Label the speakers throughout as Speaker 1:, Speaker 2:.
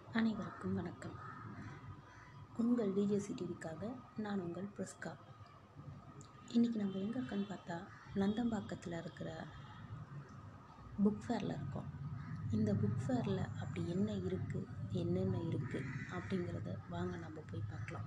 Speaker 1: அனைவருக்கும் வணக்கம் உங்கள் டிஜேசி டிவிக்காக நான் உங்கள் பிரிஸ்கா இன்றைக்கி நம்ம எங்கே இருக்கோன்னு பார்த்தா நந்தம்பாக்கத்தில் இருக்கிற புக் ஃபேரில் இருக்கோம் இந்த புக் ஃபேரில் அப்படி என்ன இருக்குது என்னென்ன இருக்குது அப்படிங்கிறத வாங்க நம்ம போய் பார்க்கலாம்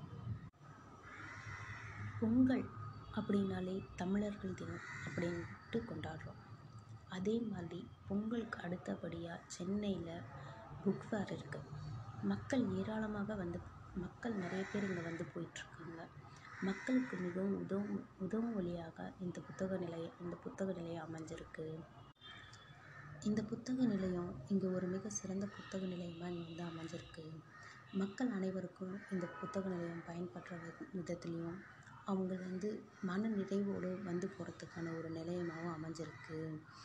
Speaker 1: பொங்கல் அப்படின்னாலே தமிழர்கள் தினம் அப்படின்ட்டு கொண்டாடுறோம் அதே மாதிரி பொங்கலுக்கு அடுத்தபடியாக சென்னையில் புக் ஃபேர் இருக்குது மக்கள் ஏராளமாக வந்து மக்கள் நிறைய பேர் இங்கே வந்து போயிட்டுருக்காங்க மக்களுக்கு மிகவும் உதவும் உதவும் வழியாக இந்த புத்தக நிலையம் இந்த புத்தக நிலையம் அமைஞ்சிருக்கு இந்த புத்தக நிலையம் இங்கே ஒரு மிக சிறந்த புத்தக நிலையமாக இங்கே வந்து அமைஞ்சிருக்கு மக்கள் அனைவருக்கும் இந்த புத்தக நிலையம் பயன்படுற வி- விதத்துலேயும் அவங்க வந்து மன நிறைவோடு வந்து போகிறதுக்கான ஒரு நிலையமாகவும் அமைஞ்சிருக்கு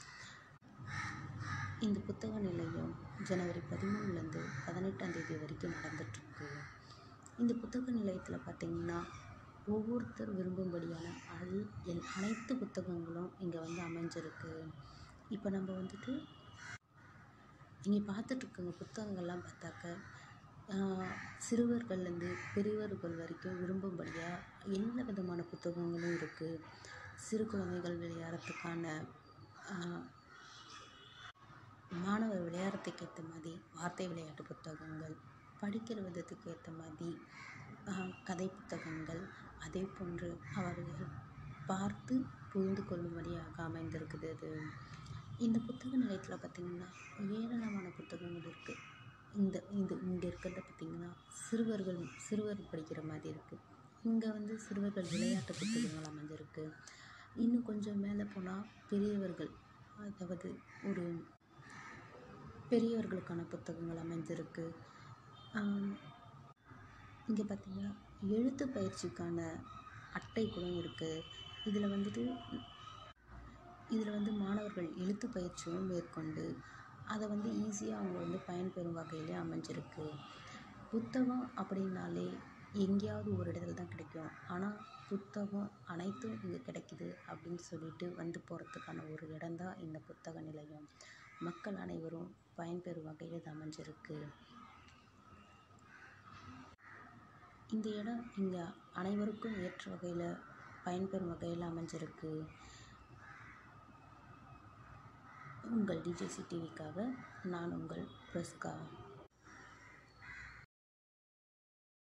Speaker 1: இந்த புத்தக நிலையம் ஜனவரி பதிமூணுலேருந்து பதினெட்டாம் தேதி வரைக்கும் நடந்துட்டுருக்கு இந்த புத்தக நிலையத்தில் பார்த்திங்கன்னா ஒவ்வொருத்தர் விரும்பும்படியான அல் எல் அனைத்து புத்தகங்களும் இங்கே வந்து அமைஞ்சிருக்கு இப்போ நம்ம வந்துட்டு இங்கே பார்த்துட்ருக்குங்க புத்தகங்கள்லாம் பார்த்தாக்க ஆஹ், சிறுவர்கள்லேருந்து பெரியவர்கள் வரைக்கும் விரும்பும்படியாக எல்லா விதமான புத்தகங்களும் இருக்குது சிறு குழந்தைகள் விளையாடுறதுக்கான ஆஹ், மாணவர் விளையாடுறதுக்கு ஏற்ற மாதிரி வார்த்தை விளையாட்டு புத்தகங்கள் படிக்கிற விதத்துக்கு ஏற்ற மாதிரி ஆஹ், கதை புத்தகங்கள் அதே போன்று அவர்கள் பார்த்து புரிந்து கொள்ளும்படியாக அமைந்திருக்குது அது இந்த புத்தக நிலையத்தில் பார்த்திங்கன்னா ஏராளமான புத்தகங்கள் இருக்குது இந்த இந்த இங்கே இருக்கிறத பார்த்திங்கன்னா சிறுவர்கள் சிறுவர் படிக்கிற மாதிரி இருக்குது இங்கே வந்து சிறுவர்கள் விளையாட்டு புத்தகங்கள் அமைஞ்சிருக்கு இன்னும் கொஞ்சம் மேலே போனால் பெரியவர்கள் அதாவது ஒரு பெரியவர்களுக்கான புத்தகங்கள் அமைஞ்சிருக்கு இங்கே பார்த்தீங்கன்னா எழுத்து பயிற்சிக்கான அட்டை கூட இருக்குது இதில் வந்துட்டு இதில் வந்து மாணவர்கள் எழுத்து பயிற்சியும் மேற்கொண்டு அதை வந்து ஈஸியாக அவங்க வந்து பயன்பெறும் வகையிலே அமைஞ்சிருக்கு புத்தகம் அப்படின்னாலே எங்கேயாவது ஒரு இடத்துல தான் கிடைக்கும் ஆனால் புத்தகம் அனைத்தும் இங்கே கிடைக்குது அப்படின்னு சொல்லிட்டு வந்து போகிறதுக்கான ஒரு இடம்தான் இந்த புத்தக நிலையம் மக்கள் அனைவரும் பயன்பெறும் வகையில் இது அமைஞ்சிருக்கு இந்த இடம் இங்கே அனைவருக்கும் ஏற்ற வகையில் பயன்பெறும் வகையில் அமைஞ்சிருக்கு உங்கள் டிஜேசி டிவிக்காக நான் உங்கள் பிரஸ்கா